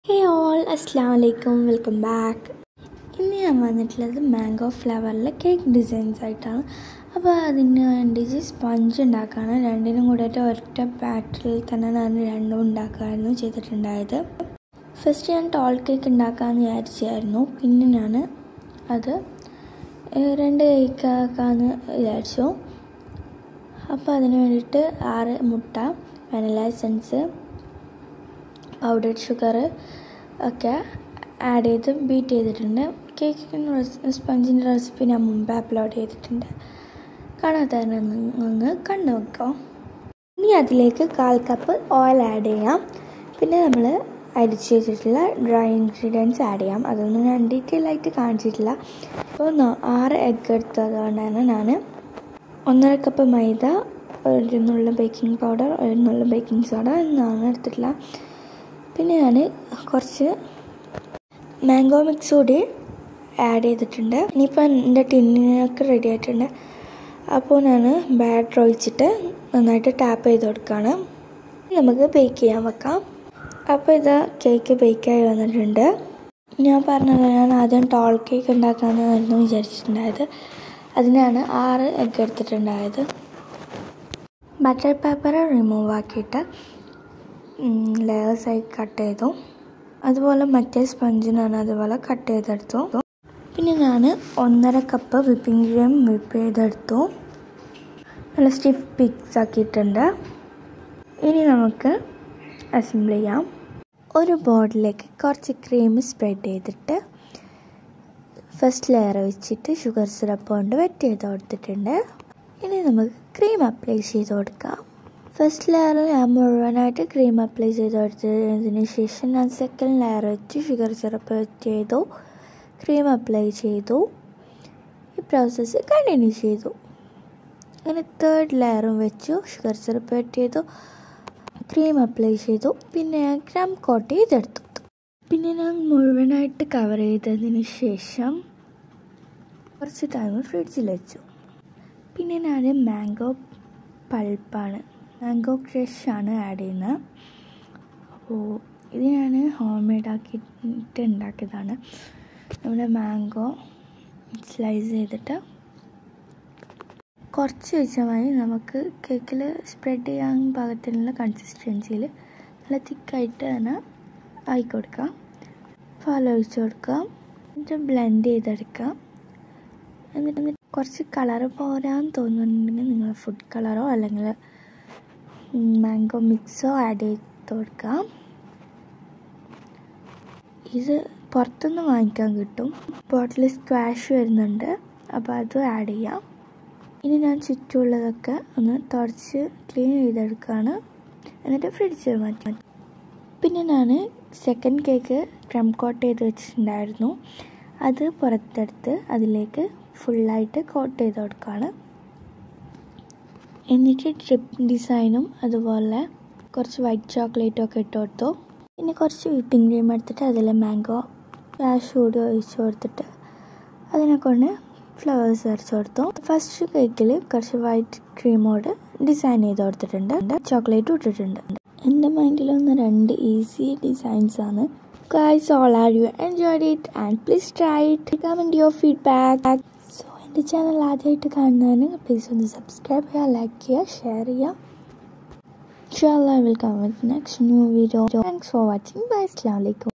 ഹേ all അസ്സാം വലൈക്കും welcome back ഇന്ന് ഞാൻ വന്നിട്ടുള്ളത് മാംഗോ ഫ്ലവറിലെ കേക്ക് ഡിസൈൻസ് ആയിട്ടാണ് അപ്പോൾ അതിന് വേണ്ടിയിട്ട് സ്പഞ്ച് ഉണ്ടാക്കുകയാണ് രണ്ടിനും കൂടിയിട്ട് ഒറ്റ ബാറ്ററിൽ തന്നെ ഞാൻ രണ്ടും ഉണ്ടാക്കുകയായിരുന്നു ചെയ്തിട്ടുണ്ടായത് ഫസ്റ്റ് ഞാൻ ടോൾ കേക്ക് ഉണ്ടാക്കാമെന്ന് വിചാരിച്ചായിരുന്നു പിന്നെ ഞാൻ അത് ഏഹ്, രണ്ട് കേക്ക് ആക്കാമെന്ന് വിചാരിച്ചു അപ്പോൾ അതിന് വേണ്ടിയിട്ട് ആറ് മുട്ട വനില എസൻസ് പൗഡർഡ് ഷുഗർ ഒക്കെ ആഡ് ചെയ്ത് ബീറ്റ് ചെയ്തിട്ടുണ്ട് കേക്കിൻ്റെ സ്പഞ്ചിൻ്റെ റെസിപ്പി ഞാൻ മുമ്പ് അപ്ലോഡ് ചെയ്തിട്ടുണ്ട് കാണാത്തതിന് ഒന്ന് കണ്ടു നോക്കാം ഇനി അതിലേക്ക് കാൽ കപ്പ് ഓയിൽ ആഡ് ചെയ്യാം പിന്നെ നമ്മൾ അരിച്ച് വെച്ചിട്ടുള്ള ഡ്രൈ ഇൻഗ്രീഡിയൻസ് ആഡ് ചെയ്യാം അതൊന്നും ഞാൻ ഡീറ്റെയിൽ ആയിട്ട് കാണിച്ചിട്ടില്ല അപ്പോൾ ന- ആറ് എഗ്ഗ് എടുത്തതുകൊണ്ട് തന്നെ ഞാൻ ഒന്നര കപ്പ് മൈദ ഒരു നുള്ള ബേക്കിംഗ് പൗഡർ ഒരു നുള്ള ബേക്കിംഗ് സോഡ എന്നാണ് എടുത്തിട്ടുള്ള പിന്നെ ഞാൻ കുറച്ച് മാംഗോ മിക്സ് കൂടി ആഡ് ചെയ്തിട്ടുണ്ട് ഇനിയിപ്പോൾ എൻ്റെ ടിന്നിനൊക്കെ റെഡി ആയിട്ടുണ്ട് അപ്പോൾ ഞാൻ ബാറ്റർ ഒഴിച്ചിട്ട് നന്നായിട്ട് ടാപ്പ് ചെയ്ത് കൊടുക്കുകയാണ് നമുക്ക് ബേക്ക് ചെയ്യാൻ വെക്കാം അപ്പോൾ ഇത് കേക്ക് ബേക്കായി വന്നിട്ടുണ്ട് ഞാൻ പറഞ്ഞത് ഞാൻ ആദ്യം ടോൾ കേക്ക് ഉണ്ടാക്കാമെന്നായിരുന്നു വിചാരിച്ചിട്ടുണ്ടായത് അതിനാണ് ആറ് എഗ്ഗ് എടുത്തിട്ടുണ്ടായത് ബട്ടർ പേപ്പർ റിമൂവ് ആക്കിയിട്ട് ലെയേഴ്സായി കട്ട് ചെയ്തു അതുപോലെ മറ്റേ സ്പഞ്ച് ഞാൻ അതുപോലെ കട്ട് ചെയ്തെടുത്തു പിന്നെ ഞാൻ ഒന്നര കപ്പ് വിപ്പിംഗ് ക്രീം വിപ്പ് ചെയ്തെടുത്തു നല്ല സ്റ്റിഫ് പിക്സ് ആക്കിയിട്ടുണ്ട് ഇനി നമുക്ക് അസംബിൾ ചെയ്യാം ഒരു ബോർഡിലേക്ക് കുറച്ച് ക്രീം സ്പ്രെഡ് ചെയ്തിട്ട് ഫസ്റ്റ് ലെയർ വെച്ചിട്ട് ഷുഗർ സിറപ്പ് കൊണ്ട് വെറ്റ് ചെയ്ത് കൊടുത്തിട്ടുണ്ട് ഇനി നമുക്ക് ക്രീം അപ്ലൈ ചെയ്ത് കൊടുക്കാം ഫസ്റ്റ് ലെയറിൽ ഞാൻ മുഴുവനായിട്ട് ക്രീം അപ്ലൈ ചെയ്ത് കൊടുത്തതിന് ശേഷം ഞാൻ സെക്കൻഡ് ലെയർ വെച്ച് ഷുഗർ സിറപ്പ് വെറ്റ് ചെയ്തു ക്രീം അപ്ലൈ ചെയ്തു ഈ പ്രോസസ്സ് കണ്ടിന്യൂ ചെയ്തു അങ്ങനെ തേർഡ് ലെയറും വെച്ചു ഷുഗർ സിറപ്പ് വെറ്റ് ചെയ്തു ക്രീം അപ്ലൈ ചെയ്തു പിന്നെ ഞാൻ ക്രം കോട്ട് ചെയ്തെടുത്തു പിന്നെ ഞാൻ മുഴുവനായിട്ട് കവർ ചെയ്തതിന് ശേഷം കുറച്ച് ടൈം ഫ്രിഡ്ജിൽ വെച്ചു പിന്നെ ഞാൻ മാംഗോ പൾപ്പാണ് മാംഗോ ക്രഷാണ് ആഡ് ചെയ്യുന്നത് അപ്പോൾ ഇത് ഞാൻ ഹോം മെയ്ഡ് ആക്കിയിട്ട് ഉണ്ടാക്കിയതാണ് നമ്മുടെ മാംഗോ സ്ലൈസ് ചെയ്തിട്ട് കുറച്ച് വെച്ചാൽ മതി നമുക്ക് കേക്കിൽ സ്പ്രെഡ് ചെയ്യാൻ പാകത്തിനുള്ള കൺസിസ്റ്റൻസിയിൽ നല്ല തിക്കായിട്ട് തന്നെ ആയി കൊടുക്കാം പാൽ ഒഴിച്ച് കൊടുക്കാം എന്നിട്ട് ബ്ലെൻഡ് ചെയ്തെടുക്കാം എന്നിട്ട് എന്നിട്ട് കുറച്ച് കളർ പോരാന്ന് തോന്നുന്നുണ്ടെങ്കിൽ നിങ്ങൾ ഫുഡ് കളറോ അല്ലെങ്കിൽ മാംഗോ മിക്സോ ആഡ് ചെയ്ത് കൊടുക്കാം ഇത് പുറത്തുനിന്ന് വാങ്ങിക്കാൻ കിട്ടും ബോട്ടിൽ സ്ക്വാഷ് വരുന്നുണ്ട് അപ്പോൾ അതും ആഡ് ചെയ്യാം ഇനി ഞാൻ ചുറ്റുമുള്ളതൊക്കെ ഒന്ന് തുടച്ച് ക്ലീൻ ചെയ്തെടുക്കുകയാണ് എന്നിട്ട് ഫ്രിഡ്ജിൽ മാറ്റി പിന്നെ ഞാൻ സെക്കൻഡ് കേക്ക് ക്രം കോട്ട് ചെയ്ത് വെച്ചിട്ടുണ്ടായിരുന്നു അത് പുറത്തെടുത്ത് അതിലേക്ക് ഫുള്ളായിട്ട് കോട്ട് ചെയ്ത് കൊടുക്കുകയാണ് എന്നിട്ട് ട്രിപ്പ് ഡിസൈനും അതുപോലെ കുറച്ച് വൈറ്റ് ചോക്ലേറ്റും ഒക്കെ ഇട്ട് കൊടുത്തു പിന്നെ കുറച്ച് വിപ്പിംഗ് ക്രീം എടുത്തിട്ട് അതിൽ മാംഗോ കാഷ് കൂടി ഒഴിച്ച് കൊടുത്തിട്ട് അതിനെ കൊണ്ട് ഫ്ലവേഴ്സ് വരച്ച് കൊടുത്തു ഫസ്റ്റ് കേക്കിൽ കുറച്ച് വൈറ്റ് ക്രീമോട് ഡിസൈൻ ചെയ്ത് കൊടുത്തിട്ടുണ്ട് ചോക്ലേറ്റ് ഇട്ടിട്ടുണ്ട് എൻ്റെ മൈൻഡിലൊന്ന് രണ്ട് ഈസി ഡിസൈൻസ് ആണ് guys all are you enjoyed it and please try it comment your feedback so എൻ്റെ ചാനൽ ആദ്യമായിട്ട് കാണുന്നതിന് പ്ലീസ് ഒന്ന് സബ്സ്ക്രൈബ് ചെയ്യുക ലൈക്ക് ചെയ്യുക ഷെയർ ചെയ്യുക ഇൻഷാല്ലാ will come with next new video thanks for watching bye അസ്സലാമു അലൈക്കും